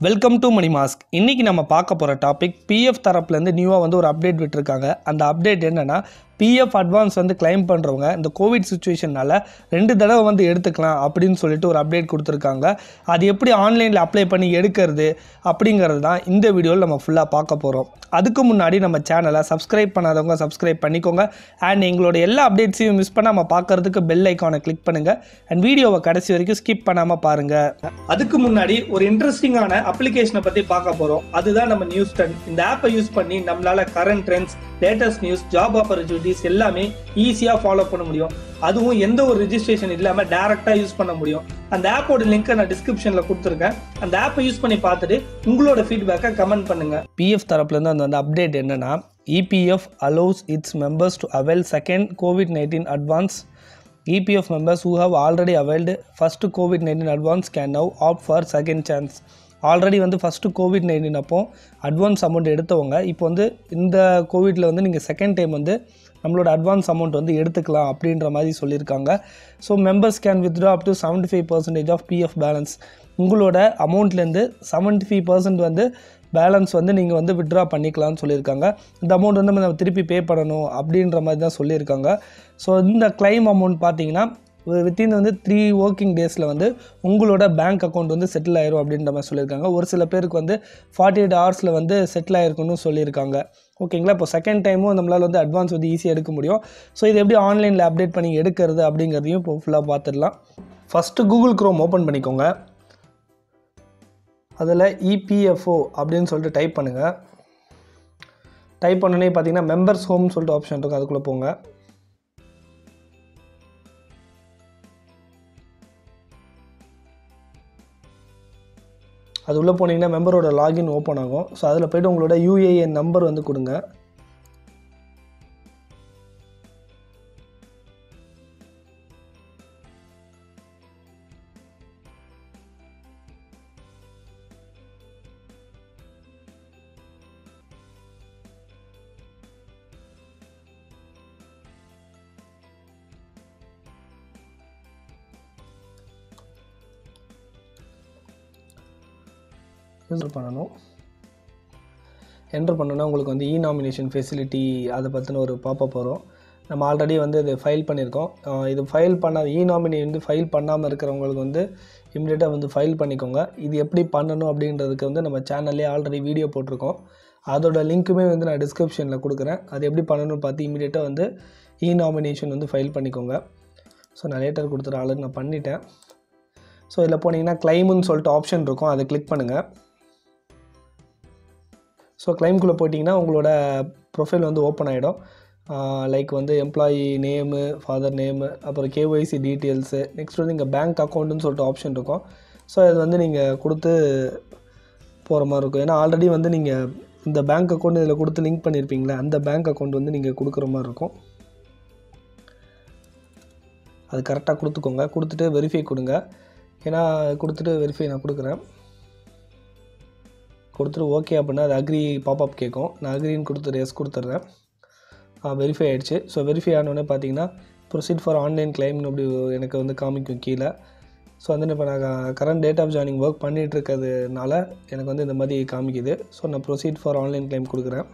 welcome to money mask இன்றைக்கி நம்ம பார்க்க போகிற டாபிக் பிஎஃப் தரப்புலேருந்து நியூவாக வந்து ஒரு அப்டேட் விட்டுருக்காங்க அந்த அப்டேட் என்னென்னா பிஎஃப் அட்வான்ஸ் வந்து கிளைம் பண்ணுறவங்க இந்த கோவிட் சுச்சுவேஷனால் ரெண்டு தடவை வந்து எடுத்துக்கலாம் அப்படின்னு சொல்லிட்டு ஒரு அப்டேட் கொடுத்துருக்காங்க அது எப்படி ஆன்லைனில் அப்ளை பண்ணி எடுக்கிறது அப்படிங்கிறது தான் இந்த வீடியோவில் நம்ம ஃபுல்லாக பார்க்க போகிறோம் அதுக்கு முன்னாடி நம்ம சேனலை சப்ஸ்கிரைப் பண்ணாதவங்க சப்ஸ்கிரைப் பண்ணிக்கோங்க அண்ட் எங்களோட எல்லா அப்டேட்ஸையும் மிஸ் பண்ணாமல் பார்க்கறதுக்கு பெல் ஐக்கானை கிளிக் பண்ணுங்கள் அண்ட் வீடியோவை கடைசி வரைக்கும் ஸ்கிப் பண்ணாமல் பாருங்கள் அதுக்கு முன்னாடி ஒரு இன்ட்ரெஸ்டிங்கான அப்ளிகேஷனை பற்றி பார்க்க போகிறோம் அதுதான் நம்ம நியூஸ் டென் இந்த ஆப்பை யூஸ் பண்ணி நம்மளால current trends latest news job opportunities எல்லாமே ஈஸியாக ஃபாலோ பண்ண முடியும் அதுவும் எந்த ஒரு ரிஜிஸ்ட்ரேஷன் இல்லாமல் டேரெக்டாக யூஸ் பண்ண முடியும் அந்த ஆப்போட லிங்க்கை நான் டிஸ்கிரிப்ஷனில் கொடுத்துருக்கேன் அந்த ஆப்பை யூஸ் பண்ணி பார்த்துட்டு உங்களோட ஃபீட்பேக்கை கமெண்ட் பண்ணுங்க பிஎஃப் தரப்புலேருந்து அந்த அந்த அப்டேட் என்னன்னா EPF allows its members to avail second COVID nineteen advance EPF members who have already availed first COVID-19 advance can now opt for second chance already வந்து ஃபஸ்ட்டு கோவிட் நைன்டீன் அப்போ advance amount எடுத்தவங்க இப்போ வந்து இந்த கோவிட்டில் வந்து நீங்கள் second time வந்து நம்மளோட அட்வான்ஸ் அமௌண்ட் வந்து எடுத்துக்கலாம் அப்படின்ற மாதிரி சொல்லியிருக்காங்க so members can withdraw up to seventy five percentage of PF balance உங்களோட அமௌண்ட்லேருந்து செவன்ட்டி ஃபைவ் பர்சன்ட் வந்து பேலன்ஸ் வந்து நீங்கள் வந்து விட்ரா பண்ணிக்கலாம்னு சொல்லியிருக்காங்க இந்த அமௌண்ட் வந்து நம்ம திருப்பி பே பண்ணணும் அப்படின்ற மாதிரி தான் சொல்லியிருக்காங்க ஸோ இந்த கிளைம் அமௌண்ட் பார்த்தீங்கன்னா வித்தின் வந்து த்ரீ ஒர்க்கிங் டேஸில் வந்து உங்களோட பேங்க் அக்கௌண்ட் வந்து செட்டில் ஆயிரும் அப்படின்ற மாதிரி சொல்லியிருக்காங்க ஒரு சில பேருக்கு வந்து ஃபார்ட்டி எயிட் ஹவர்ஸில் வந்து செட்டில் ஆயிருக்குன்னு சொல்லியிருக்காங்க ஓகேங்களா இப்போ செகண்ட் டைமும் நம்மளால் வந்து அட்வான்ஸ் வந்து ஈஸியாக எடுக்க முடியும் ஸோ இது எப்படி ஆன்லைனில் அப்டேட் பண்ணி எடுக்கிறது அப்படிங்கிறதையும் இப்போ ஃபுல்லாக பார்த்துடலாம் ஃபஸ்ட்டு கூகுள் க்ரோம் ஓப்பன் பண்ணிக்கோங்க அதில் இபிஎஃப்ஓ அப்படின்னு சொல்லிட்டு டைப் பண்ணுங்கள் டைப் பண்ணோன்னே பார்த்தீங்கன்னா மெம்பர்ஸ் ஹோம்னு சொல்லிட்டு ஆப்ஷன் இருக்கும் அதுக்குள்ளே போங்க அது உள்ளே போனீங்கன்னா மெம்பரோட லாகின் ஓப்பன் ஆகும் ஸோ அதில் போய்ட்டு உங்களோட யூஏஎன் நம்பர் வந்து கொடுங்க யூஸ் பண்ணணும் என்ட்ரு பண்ணோன்னா உங்களுக்கு வந்து இ நாமினேஷன் ஃபெசிலிட்டி அதை பற்றின ஒரு பாப்பப் வரும் நம்ம ஆல்ரெடி வந்து இது ஃபைல் பண்ணியிருக்கோம் அஹ் இது ஃபைல் பண்ண இ நாமினி வந்து ஃபைல் பண்ணாமல் இருக்கிறவங்களுக்கு வந்து இம்மிடியட்டாக வந்து ஃபைல் பண்ணிக்கோங்க இது எப்படி பண்ணணும் அப்படின்றதுக்கு வந்து நம்ம சேனல்லே ஆல்ரெடி வீடியோ போட்டிருக்கோம் அதோட லிங்க்குமே வந்து நான் டிஸ்கிரிப்ஷனில் கொடுக்குறேன் அது எப்படி பண்ணணும்னு பார்த்து இமீடியட்டாக வந்து இ நாமினேஷன் வந்து ஃபைல் பண்ணிக்கோங்க ஸோ நான் லேட்டர் கொடுத்துற ஆளுக்கு நான் பண்ணிட்டேன் ஸோ இதில் போனீங்கன்னா கிளைமுன்னு சொல்லிட்டு ஆப்ஷன் இருக்கும் அதை கிளிக் பண்ணுங்கள் ஸோ கிளைம்குள்ளே போட்டிங்கன்னா உங்களோட ப்ரொஃபைல் வந்து ஓப்பன் ஆகிடும் லைக் வந்து எம்ப்ளாயி நேமு ஃபாதர் நேமு அப்புறம் கேஒய்சி டீட்டெயில்ஸு நெக்ஸ்ட் வந்து இங்கே பேங்க் அக்கௌண்ட்டுன்னு சொல்லிட்டு ஆப்ஷன் இருக்கும் ஸோ இது வந்து நீங்கள் கொடுத்து போகிற மாதிரி இருக்கும் ஏன்னா ஆல்ரெடி வந்து நீங்கள் இந்த பேங்க் அக்கௌண்ட் இதில் கொடுத்து லிங்க் பண்ணியிருப்பீங்களே அந்த பேங்க் அக்கௌண்ட் வந்து நீங்கள் கொடுக்குற மாதிரி இருக்கும் அது கரெக்டாக கொடுத்துக்கோங்க கொடுத்துட்டு வெரிஃபை கொடுங்க ஏன்னா கொடுத்துட்டு வெரிஃபை நான் கொடுக்குறேன் கொடுத்துட்டு ஓகே அப்படின்னா அது அக்ரி பாப்அப் கேட்கும் நான் அக்ரின்னு கொடுத்துட்டு எஸ் கொடுத்துட்றேன் வெரிஃபை ஆகிடுச்சு ஸோ வெரிஃபை ஆனோடனே பார்த்தீங்கன்னா ப்ரொசீட் ஃபார் ஆன்லைன் கிளைம்னு அப்படி எனக்கு வந்து காமிக்கும் கீழே ஸோ வந்து இப்போ நான் current date of joining work பண்ணிகிட்டு இருக்கிறதுனால எனக்கு வந்து இந்த மாதிரி காமிக்குது ஸோ நான் ப்ரொசீட் ஃபார் ஆன்லைன் கிளைம் கொடுக்குறேன்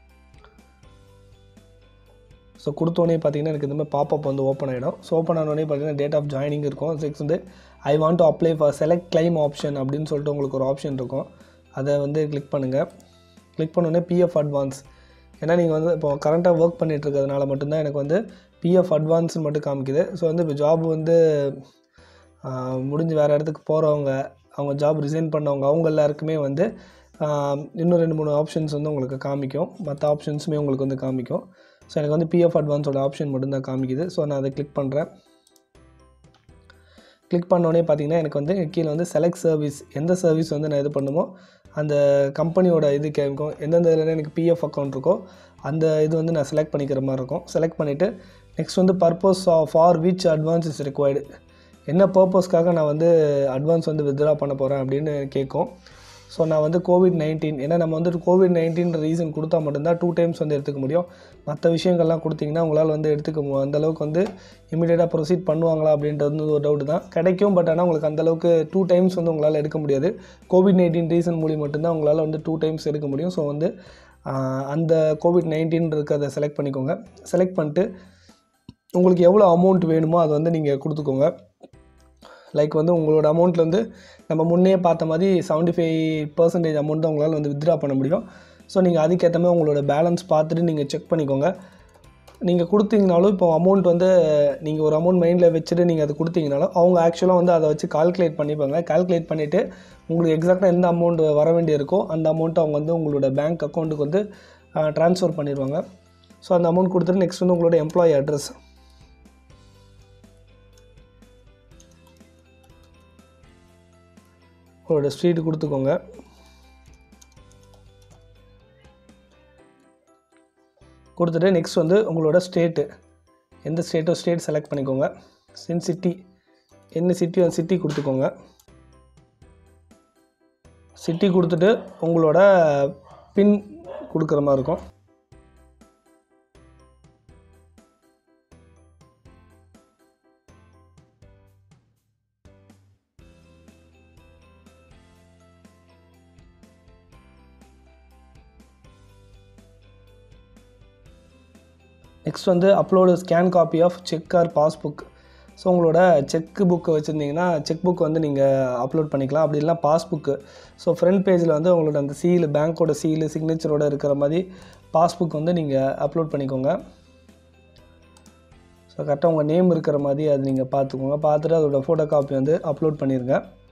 ஸோ கொடுத்தோடனே பார்த்தீங்கன்னா எனக்கு இந்த மாதிரி பாப்பப் வந்து ஓப்பன் ஆகிடும் ஸோ ஓப்பன் ஆனோடனே பார்த்தீங்கன்னா டேட் ஆஃப் ஜாயினிங் இருக்கும் சிக்ஸ் வந்து I want to apply for select claim option அப்படின்னு சொல்லிட்டு உங்களுக்கு ஒரு ஆப்ஷன் இருக்கும் அதை வந்து கிளிக் பண்ணுங்கள் கிளிக் பண்ணோடனே பிஎஃப் அட்வான்ஸ் ஏன்னா நீங்கள் வந்து இப்போ கரண்ட்டாக ஒர்க் பண்ணிட்டு இருக்கிறதுனால மட்டும்தான் எனக்கு வந்து பிஎஃப் அட்வான்ஸ்னு மட்டும் காமிக்குது ஸோ வந்து இப்போ ஜாப் வந்து ஆஹ், முடிஞ்சு வேறு இடத்துக்கு போகிறவங்க அவங்க ஜாப் ரிசைன் பண்ணவங்க அவங்க எல்லாருக்குமே வந்து ஆஹ், இன்னும் ரெண்டு மூணு ஆப்ஷன்ஸ் வந்து உங்களுக்கு காமிக்கும் மற்ற ஆப்ஷன்ஸுமே உங்களுக்கு வந்து காமிக்கும் ஸோ எனக்கு வந்து பிஎஃப் அட்வான்ஸோட ஆப்ஷன் மட்டும்தான் காமிக்குது ஸோ நான் அதை கிளிக் பண்ணுறேன் கிளிக் பண்ணோடனே பார்த்தீங்கன்னா எனக்கு வந்து கீழே வந்து செலக்ட் சர்வீஸ் எந்த சர்வீஸ் வந்து நான் இது பண்ணுமோ அந்த கம்பெனியோட இது கேட்கும் எந்தெந்த இதில் எனக்கு பிஎஃப் அக்கௌண்ட் இருக்கோ அந்த இது வந்து நான் செலக்ட் பண்ணிக்கிற மாதிரி இருக்கும் செலக்ட் பண்ணிவிட்டு நெக்ஸ்ட் வந்து purpose for which advance is required என்ன பர்பஸ்க்காக நான் வந்து அட்வான்ஸ் வந்து வித்ட்ரா பண்ண போகிறேன் அப்படின்னு கேட்கும் ஸோ நான் வந்து கோவிட் நைன்டீன் ஏன்னா நம்ம வந்து கோவிட் நைன்டீன் ரீசன் கொடுத்தா மட்டும்தான் டூ டைம்ஸ் வந்து எடுத்துக்க முடியும் மற்ற விஷயங்கள்லாம் கொடுத்தீங்கன்னா உங்களால் வந்து எடுத்துக்க மு- அந்த அளவுக்கு வந்து இமீடியட்டாக ப்ரொசீட் பண்ணுவாங்களா அப்படின்றது வந்து ஒரு டவுட் தான் கிடைக்கும் பட் ஆனால் உங்களுக்கு அந்த அளவுக்கு டூ டைம்ஸ் வந்து உங்களால் எடுக்க முடியாது கோவிட் நைன்டீன் ரீசன் மூலியம் மட்டும்தான் உங்களால் வந்து டூ டைம்ஸ் எடுக்க முடியும் ஸோ வந்து ஆஹ், அந்த கோவிட் நைன்டீன் இருக்கிறத செலக்ட் பண்ணிக்கோங்க செலக்ட் பண்ணிட்டு உங்களுக்கு எவ்வளோ அமௌண்ட் வேணுமோ அதை வந்து நீங்கள் கொடுத்துக்கோங்க லைக் வந்து உங்களோட அமௌண்ட்டில் வந்து நம்ம முன்னே பார்த்த மாதிரி செவன்ட்டி ஃபைவ் பர்சன்டேஜ் அமௌண்ட் தான் உங்களால் வந்து வித்ட்ரா பண்ண முடியும் ஸோ நீங்கள் அதுக்கேற்ற மாதிரி உங்களோட பேலன்ஸ் பார்த்துட்டு நீங்கள் செக் பண்ணிக்கோங்க நீங்கள் கொடுத்தீங்கனாலும் இப்போ அமௌண்ட் வந்து நீங்கள் ஒரு அமௌண்ட் மைண்டில் வச்சுட்டு நீங்கள் அது கொடுத்தீங்கனாலும் அவங்க ஆக்சுவலாக வந்து அதை வச்சு கால்குலேட் பண்ணிப்பாங்க கால்குலேட் பண்ணிவிட்டு உங்களுக்கு எக்ஸாக்டாக எந்த அமௌண்ட் வர வேண்டியிருக்கோ அந்த அமௌண்ட்டை அவங்க வந்து உங்களோட பேங்க் அக்கௌண்ட்டுக்கு வந்து ட்ரான்ஸ்ஃபர் பண்ணிடுவாங்க ஸோ அந்த அமௌண்ட் கொடுத்துட்டு நெக்ஸ்ட் வந்து உங்களோட எம்ப்ளாயி அட்ரஸ் உங்களோட ஸ்ட்ரீட் கொடுத்துக்கோங்க கொடுத்துட்டு நெக்ஸ்ட் வந்து உங்களோட ஸ்டேட்டு எந்த ஸ்டேட்டோ ஸ்டேட் செலக்ட் பண்ணிக்கோங்க சின் சிட்டி என்ன சிட்டி அந்த சிட்டி கொடுத்துக்கோங்க சிட்டி கொடுத்துட்டு உங்களோட பின் கொடுக்குற மாதிரி இருக்கும் நெக்ஸ்ட் வந்து upload scan copy of cheque or passbook so உங்களோட செக் புக்கு வச்சுருந்தீங்கன்னா செக் புக் வந்து நீங்கள் அப்லோட் பண்ணிக்கலாம் அப்படி இல்லைனா பாஸ்புக்கு ஸோ ஃப்ரண்ட் பேஜில் வந்து உங்களோட அந்த சீலு பேங்க்கோட சீலு சிக்னேச்சரோட இருக்கிற மாதிரி பாஸ்புக் வந்து நீங்கள் அப்லோட் பண்ணிக்கோங்க ஸோ கரெக்டாக உங்கள் நேம் இருக்கிற மாதிரி அது நீங்கள் பார்த்துக்கோங்க பார்த்துட்டு அதோட ஃபோட்டோ காப்பி வந்து அப்லோட் பண்ணிடுங்க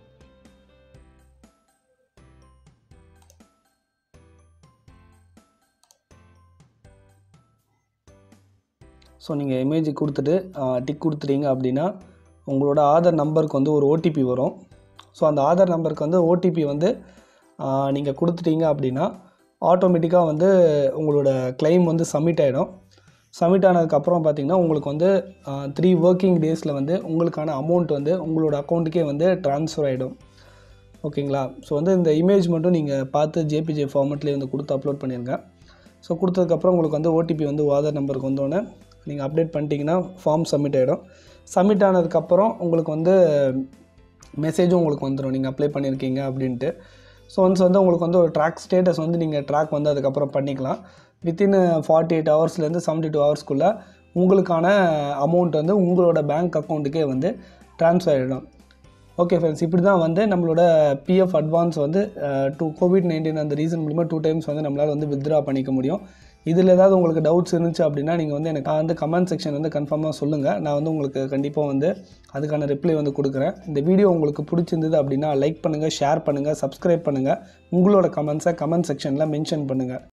ஸோ நீங்கள் இமேஜ் கொடுத்துட்டு டிக் கொடுத்துட்டீங்க அப்படின்னா உங்களோட ஆதார் நம்பருக்கு வந்து ஒரு ஓடிபி வரும் ஸோ அந்த ஆதார் நம்பருக்கு வந்து ஓடிபி வந்து நீங்கள் கொடுத்துட்டீங்க அப்படின்னா ஆட்டோமேட்டிக்காக வந்து உங்களோட claim வந்து சப்மிட் ஆகிடும் சப்மிட் ஆனதுக்கப்புறம் பார்த்தீங்கன்னா உங்களுக்கு வந்து த்ரீ ஒர்க்கிங் டேஸில் வந்து உங்களுக்கான அமௌண்ட் வந்து உங்களோட அக்கௌண்ட்டுக்கே வந்து ட்ரான்ஸ்ஃபர் ஆகிடும் ஓகேங்களா ஸோ வந்து இந்த இமேஜ் மட்டும் நீங்கள் பார்த்து ஜேபிஜே ஃபார்மெட்லேயே வந்து கொடுத்து அப்லோட் பண்ணிடுங்க ஸோ கொடுத்ததுக்கப்புறம் உங்களுக்கு வந்து ஓடிபி வந்து ஆதார் நம்பருக்கு வந்தோடனே நீங்கள் அப்டேட் பண்ணிட்டீங்கன்னா ஃபார்ம் சப்மிட் ஆகிடும் சப்மிட் ஆனதுக்கப்புறம் உங்களுக்கு வந்து மெசேஜும் உங்களுக்கு வந்துடும் நீங்கள் அப்ளை பண்ணியிருக்கீங்க அப்படின்ட்டு ஸோ ஒன்ஸ் வந்து உங்களுக்கு வந்து ஒரு ட்ராக் ஸ்டேட்டஸ் வந்து நீங்கள் ட்ராக் வந்து அதுக்கப்புறம் பண்ணிக்கலாம் வித்தின் ஃபார்ட்டி எயிட் ஹவர்ஸ்லேருந்து செவன்ட்டி டூ ஹவர்ஸ்க்குள்ளே உங்களுக்கான அமௌண்ட் வந்து உங்களோட பேங்க் அக்கௌண்ட்டுக்கே வந்து ட்ரான்ஸ்ஃபர் ஆகிடும் ஓகே ஃப்ரெண்ட்ஸ் இப்படி தான் வந்து நம்மளோட பிஎஃப் அட்வான்ஸ் வந்து டூ கோவிட் நைன்டீன் அந்த ரீசன் மூலிமா டூ டைம்ஸ் வந்து நம்மளால் வந்து வித்ட்ரா பண்ணிக்க முடியும் இதில் ஏதாவது உங்களுக்கு டவுட்ஸ் இருந்துச்சு அப்படின்னா நீங்கள் வந்து எனக்கு வந்து கமெண்ட் செக்ஷன் வந்து கன்ஃபார்மாக சொல்லுங்கள் நான் வந்து உங்களுக்கு கண்டிப்பாக வந்து அதுக்கான ரிப்ளை வந்து கொடுக்குறேன் இந்த வீடியோ உங்களுக்கு பிடிச்சிருந்தது அப்படின்னா லைக் பண்ணுங்கள் ஷேர் பண்ணுங்கள் சப்ஸ்கிரைப் பண்ணுங்கள் உங்களோட கமெண்ட்ஸை கமெண்ட் செக்ஷனில் மென்ஷன் பண்ணுங்கள்